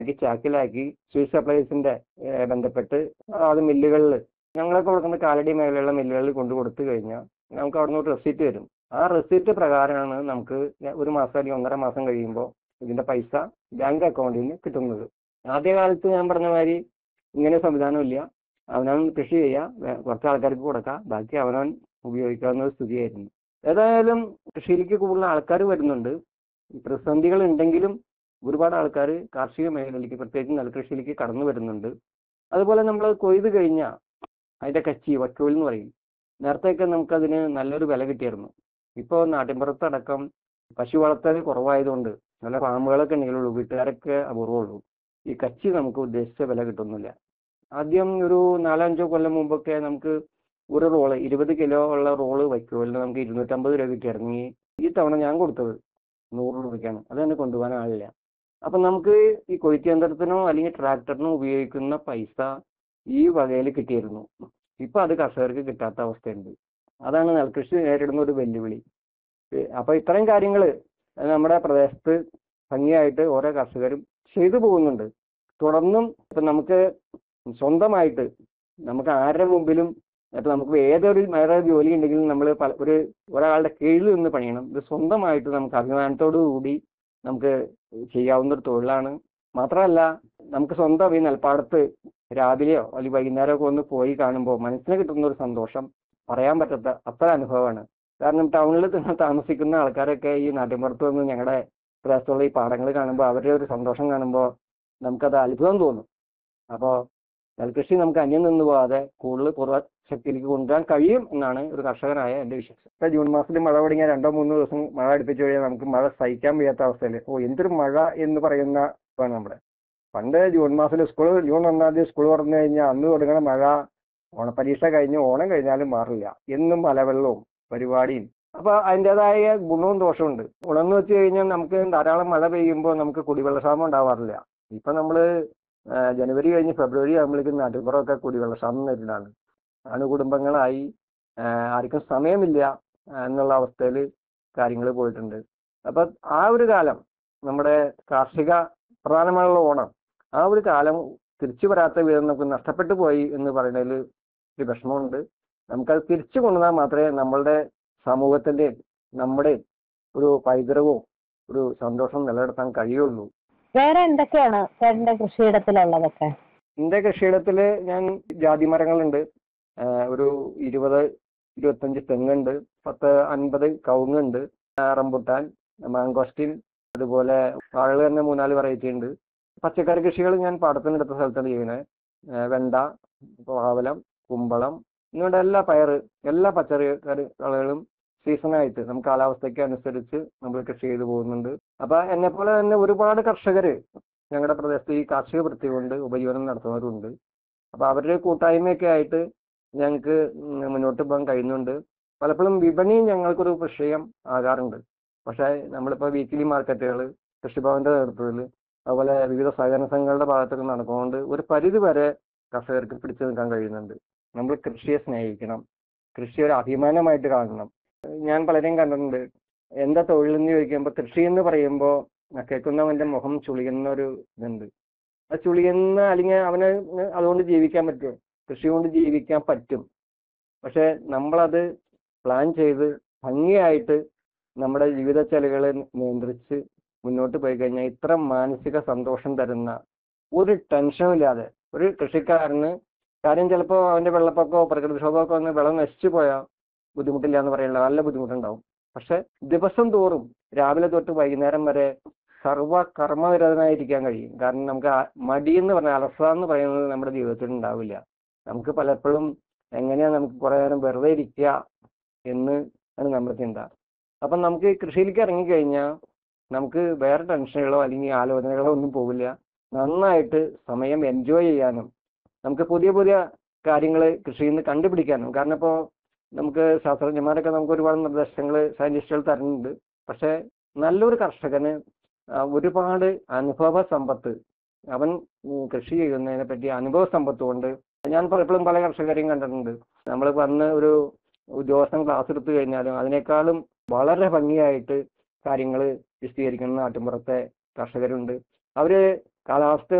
ഈ ചാക്കിലാക്കി സ്വീറ്റ് സപ്ലൈസിന്റെ ഏഹ്, ബന്ധപ്പെട്ട് അത് മില്ലുകളിൽ ഞങ്ങളൊക്കെ കൊടുക്കുന്ന കാലടി മേഖലയുള്ള മില്ലുകളിൽ കൊണ്ടു കൊടുത്തു കഴിഞ്ഞാൽ നമുക്ക് അവിടുന്ന് ഒരു റെസിപ്റ്റ് വരും ആ റെസിപ്റ്റ് പ്രകാരമാണ് നമുക്ക് ഒരു മാസം അല്ലെങ്കിൽ ഒന്നര മാസം കഴിയുമ്പോൾ ഇതിന്റെ പൈസ ബാങ്ക് അക്കൗണ്ടിൽ നിന്ന് കിട്ടുന്നത് ആദ്യകാലത്ത് ഞാൻ പറഞ്ഞ മാതിരി ഇങ്ങനെ സംവിധാനമില്ല അവനവൻ കൃഷി ചെയ്യുക വേ- കുറച്ച് ആൾക്കാർക്ക് കൊടുക്കുക ബാക്കി അവനവൻ ഉപയോഗിക്കാവുന്ന ഒരു സ്ഥിതിയായിരുന്നു ഏതായാലും കൃഷിയിലേക്ക് കൂടുതൽ ആൾക്കാർ വരുന്നുണ്ട് ഈ പ്രതിസന്ധികൾ ഉണ്ടെങ്കിലും ഒരുപാട് ആൾക്കാർ കാർഷിക മേഖലയിലേക്ക് പ്രത്യേകിച്ച് നെൽകൃഷിയിലേക്ക് കടന്നു വരുന്നുണ്ട് അതുപോലെ നമ്മൾ കൊയ്ത് കഴിഞ്ഞാൽ അതിന്റെ കച്ചി വക്കോൽ എന്ന് പറയും നേരത്തെയൊക്കെ നമുക്കതിന് നല്ലൊരു വില കിട്ടിയിരുന്നു ഇപ്പോൾ നാട്ടിൻപുറത്തടക്കം പശു വളർത്തൽ കുറവായതുകൊണ്ട് നല്ല ഫാമുകളൊക്കെ ഉണ്ടെങ്കിലുള്ളൂ വീട്ടുകാരൊക്കെ അപൂർവമുള്ളൂ ഈ കച്ചി നമുക്ക് ഉദ്ദേശിച്ച വില കിട്ടുന്നില്ല ആദ്യം ഒരു നാലഞ്ചോ കൊല്ലം മുമ്പൊക്കെ നമുക്ക് ഒരു റോള് ഇരുപത് കിലോ ഉള്ള റോള് വയ്ക്കുമല്ലോ നമുക്ക് ഇരുന്നൂറ്റമ്പത് രൂപ കിട്ടിയായിരുന്നു ഈ ഈ തവണ ഞാൻ കൊടുത്തത് നൂറ് രൂപയ്ക്കാണ് അത് തന്നെ കൊണ്ടുപോകാൻ ആളില്ല അപ്പൊ നമുക്ക് ഈ കൊയ്ത്ത് യന്ത്രത്തിനോ അല്ലെങ്കിൽ ട്രാക്ടറിനോ ഉപയോഗിക്കുന്ന പൈസ ഈ വകയിൽ കിട്ടിയിരുന്നു ഇപ്പൊ അത് കർഷകർക്ക് കിട്ടാത്ത അവസ്ഥയുണ്ട് അതാണ് നെൽകൃഷി നേരിടുന്ന ഒരു വെല്ലുവിളി ഏ, അപ്പൊ ഇത്തരം കാര്യങ്ങൾ നമ്മുടെ പ്രദേശത്ത് ഭംഗിയായിട്ട് ഓരോ കർഷകരും ചെയ്തു പോകുന്നുണ്ട് തുടർന്നും ഇപ്പൊ നമുക്ക് സ്വന്തമായിട്ട് നമുക്ക് ആരുടെ മുമ്പിലും ഇപ്പൊ നമുക്ക് ഏതൊരു വേറെ ജോലി ഉണ്ടെങ്കിലും നമ്മൾ ഒരു ഒരാളുടെ കീഴിൽ നിന്ന് പണിയണം ഇത് സ്വന്തമായിട്ട് നമുക്ക് അഭിമാനത്തോടു കൂടി നമുക്ക് ചെയ്യാവുന്ന ഒരു തൊഴിലാണ് മാത്രമല്ല നമുക്ക് സ്വന്തം ഈ നെൽപ്പാടത്ത് രാവിലെയോ അല്ലെങ്കിൽ വൈകുന്നേരമോ ഒക്കെ ഒന്ന് പോയി കാണുമ്പോൾ മനസ്സിന് കിട്ടുന്ന ഒരു സന്തോഷം പറയാൻ പറ്റാത്ത അത്ര അനുഭവമാണ് കാരണം ടൗണിൽ തന്നെ താമസിക്കുന്ന ആൾക്കാരൊക്കെ ഈ നാട്ടിൻപുറത്ത് വന്ന് ഞങ്ങളുടെ പ്രദേശത്തുള്ള ഈ പാടങ്ങൾ കാണുമ്പോൾ അവരുടെ ഒരു സന്തോഷം കാണുമ്പോൾ നമുക്കത് അത്ഭുതം തോന്നും അപ്പോൾ നെൽകൃഷി നമുക്ക് അന്യം നിന്ന് പോകാതെ കൂടുതൽ പൂർവ്വ ശക്തിയിലേക്ക് കൊണ്ടുവരാൻ കഴിയും എന്നാണ് ഒരു കർഷകനായ എന്റെ വിശ്വാസം ഇപ്പൊ ജൂൺ മാസത്തിൽ മഴ തുടങ്ങിയ രണ്ടോ മൂന്നോ ദിവസം മഴ അടുപ്പിച്ചു കഴിഞ്ഞാൽ നമുക്ക് മഴ സഹിക്കാൻ വയ്യാത്ത അവസ്ഥയിൽ ഓ എന്തൊരു മഴ എന്ന് പറയുന്ന ഇതാണ് നമ്മുടെ പണ്ട് ജൂൺ മാസത്തിൽ സ്കൂൾ ജൂൺ ഒന്നാം തീയതി സ്കൂൾ തുറന്നു കഴിഞ്ഞാൽ അന്ന് തുടങ്ങുന്ന മഴ ഓണപരീക്ഷ കഴിഞ്ഞ് ഓണം കഴിഞ്ഞാലും മാറില്ല എന്നും മലവെള്ളവും പരിപാടിയും അപ്പൊ അതിൻ്റെതായ ഗുണവും ദോഷവും ഗുണമെന്ന് വെച്ച് കഴിഞ്ഞാൽ നമുക്ക് ധാരാളം മഴ പെയ്യുമ്പോൾ നമുക്ക് കുടിവെള്ളക്ഷാമം ഉണ്ടാവാറില്ല ഇപ്പൊ നമ്മള് ആ, ജനുവരി കഴിഞ്ഞ് ഫെബ്രുവരി ആകുമ്പോഴേക്കും നാട്ടുപുറമൊക്കെ കുടിവെള്ളക്ഷാമം നേരിടാണ് അണുകുടുംബങ്ങളായി ആ, ആർക്കും സമയമില്ല ആ, എന്നുള്ള അവസ്ഥയിൽ കാര്യങ്ങൾ പോയിട്ടുണ്ട് അപ്പൊ ആ ഒരു കാലം നമ്മുടെ കാർഷിക പ്രധാനമായുള്ള ഓണം ആ ഒരു കാലം തിരിച്ചു വരാത്ത വിധം നമുക്ക് നഷ്ടപ്പെട്ടു പോയി എന്ന് പറയുന്നതിൽ ഒരു വിഷമമുണ്ട് നമുക്കത് തിരിച്ചു കൊണ്ടുവന്നാൽ മാത്രമേ നമ്മളുടെ സമൂഹത്തിന്റെ നമ്മുടെ ഒരു പൈതൃകവും ഒരു സന്തോഷം നിലനിർത്താൻ കഴിയുള്ളൂ വേറെ എന്തൊക്കെയാണ് ചേട്ടന്റെ കൃഷിയിടത്തിലുള്ളതൊക്കെ എന്റെ കൃഷിയിടത്തില് ഞാൻ ജാതി മരങ്ങളുണ്ട് ആ, ഒരു ഇരുപത് ഇരുപത്തഞ്ച് തെങ്ങുണ്ട് പത്ത് അൻപത് കവുങ്ങുണ്ട് ആ, റംബുട്ടാൻ മാങ്കോസ്റ്റിൻ അതുപോലെ വാഴകൾ തന്നെ മൂന്നാല് വെറൈറ്റി ഉണ്ട് പച്ചക്കറി കൃഷികൾ ഞാൻ പാടത്തിനടുത്ത സ്ഥലത്താണ് ചെയ്യുന്നത് ആ, വെണ്ട പാവലം കുമ്പളം ഇങ്ങോട്ട് എല്ലാ പയറ് എല്ലാ പച്ചക്കറി കളുകളും സീസണായിട്ട് നമുക്ക് കാലാവസ്ഥയ്ക്ക് അനുസരിച്ച് നമ്മൾ കൃഷി ചെയ്തു പോകുന്നുണ്ട് അപ്പൊ എന്നെ പോലെ തന്നെ ഒരുപാട് കർഷകര് ഞങ്ങളുടെ പ്രദേശത്ത് ഈ കാർഷിക വൃത്തി കൊണ്ട് ഉപജീവനം നടത്തുന്നവരുണ്ട് അപ്പൊ അവരുടെ കൂട്ടായ്മയൊക്കെ ആയിട്ട് ഞങ്ങൾക്ക് മുന്നോട്ട് പോകാൻ കഴിയുന്നുണ്ട് പലപ്പോഴും വിപണി ഞങ്ങൾക്കൊരു വിഷയം ആകാറുണ്ട് പക്ഷേ നമ്മളിപ്പോൾ വീക്കിലി മാർക്കറ്റുകൾ കൃഷിഭവന്റെ നേതൃത്വത്തിൽ അതുപോലെ വിവിധ സഹകരണ സംഘങ്ങളുടെ ഭാഗത്തൊക്കെ നടക്കുന്നുണ്ട് ഒരു പരിധി വരെ കർഷകർക്ക് പിടിച്ചു നിൽക്കാൻ കഴിയുന്നുണ്ട് നമ്മൾ കൃഷിയെ സ്നേഹിക്കണം കൃഷി ഒരു അഭിമാനമായിട്ട് കാണണം ഞാൻ പലരെയും കണ്ടിട്ടുണ്ട് എന്താ തൊഴിൽ എന്ന് ചോദിക്കുമ്പോൾ കൃഷി എന്ന് പറയുമ്പോൾ കേൾക്കുന്നവന്റെ മുഖം ചുളിയുന്ന ഒരു ഇതുണ്ട് ആ ചുളിയുന്ന അല്ലെങ്കിൽ അവന് അതുകൊണ്ട് ജീവിക്കാൻ പറ്റുമോ കൃഷി കൊണ്ട് ജീവിക്കാൻ പറ്റും പക്ഷെ നമ്മളത് പ്ലാൻ ചെയ്ത് ഭംഗിയായിട്ട് നമ്മുടെ ജീവിത ചെലവുകളെ നിയന്ത്രിച്ച് മുന്നോട്ട് പോയി കഴിഞ്ഞാൽ ഇത്ര മാനസിക സന്തോഷം തരുന്ന ഒരു ടെൻഷനും ഇല്ലാതെ ഒരു കൃഷിക്കാരന് കാര്യം ചിലപ്പോൾ അവന്റെ വെള്ളപ്പൊക്കമോ പ്രകൃതിക്ഷോഭമൊക്കെ വന്ന് വെള്ളം നശിച്ചു പോയാൽ ബുദ്ധിമുട്ടില്ല എന്ന് പറയില്ല നല്ല ബുദ്ധിമുട്ടുണ്ടാവും പക്ഷെ ദിവസം തോറും രാവിലെ തൊട്ട് വൈകുന്നേരം വരെ സർവ കർമ്മവിരതനായിരിക്കാൻ കഴിയും കാരണം നമുക്ക് ആ മടി എന്ന് പറഞ്ഞ അലസ എന്ന് പറയുന്നത് നമ്മുടെ ജീവിതത്തിൽ ഉണ്ടാവില്ല നമുക്ക് പലപ്പോഴും എങ്ങനെയാ നമുക്ക് കുറെ നേരം വെറുതെ ഇരിക്കുക എന്ന് ആണ് നമ്മുടെ ചിന്ത അപ്പം നമുക്ക് ഈ കൃഷിയിലേക്ക് ഇറങ്ങിക്കഴിഞ്ഞാൽ നമുക്ക് വേറെ ടെൻഷനുകളോ അല്ലെങ്കിൽ ആലോചനകളോ ഒന്നും പോവില്ല നന്നായിട്ട് സമയം എൻജോയ് ചെയ്യാനും നമുക്ക് പുതിയ പുതിയ കാര്യങ്ങൾ കൃഷിയിൽ നിന്ന് കണ്ടുപിടിക്കാനും കാരണം ഇപ്പോൾ നമുക്ക് ശാസ്ത്രജ്ഞന്മാരൊക്കെ നമുക്ക് ഒരുപാട് നിർദ്ദേശങ്ങൾ സയന്റിസ്റ്റുകൾ തരുന്നുണ്ട് പക്ഷെ നല്ലൊരു കർഷകന് ആ, ഒരുപാട് അനുഭവ സമ്പത്ത് അവൻ ഉം, കൃഷി ചെയ്യുന്നതിനെ പറ്റി അനുഭവ സമ്പത്ത് കൊണ്ട് ഞാൻ പലപ്പോഴും പല കർഷകരെയും കണ്ടിട്ടുണ്ട് നമ്മൾ വന്ന് ഒരു ഉദ്യോഗസ്ഥൻ ക്ലാസ് എടുത്തു കഴിഞ്ഞാലും അതിനേക്കാളും വളരെ ഭംഗിയായിട്ട് കാര്യങ്ങൾ വിശദീകരിക്കുന്ന നാട്ടിൻപുറത്തെ കർഷകരുണ്ട് അവര് കാലാവസ്ഥ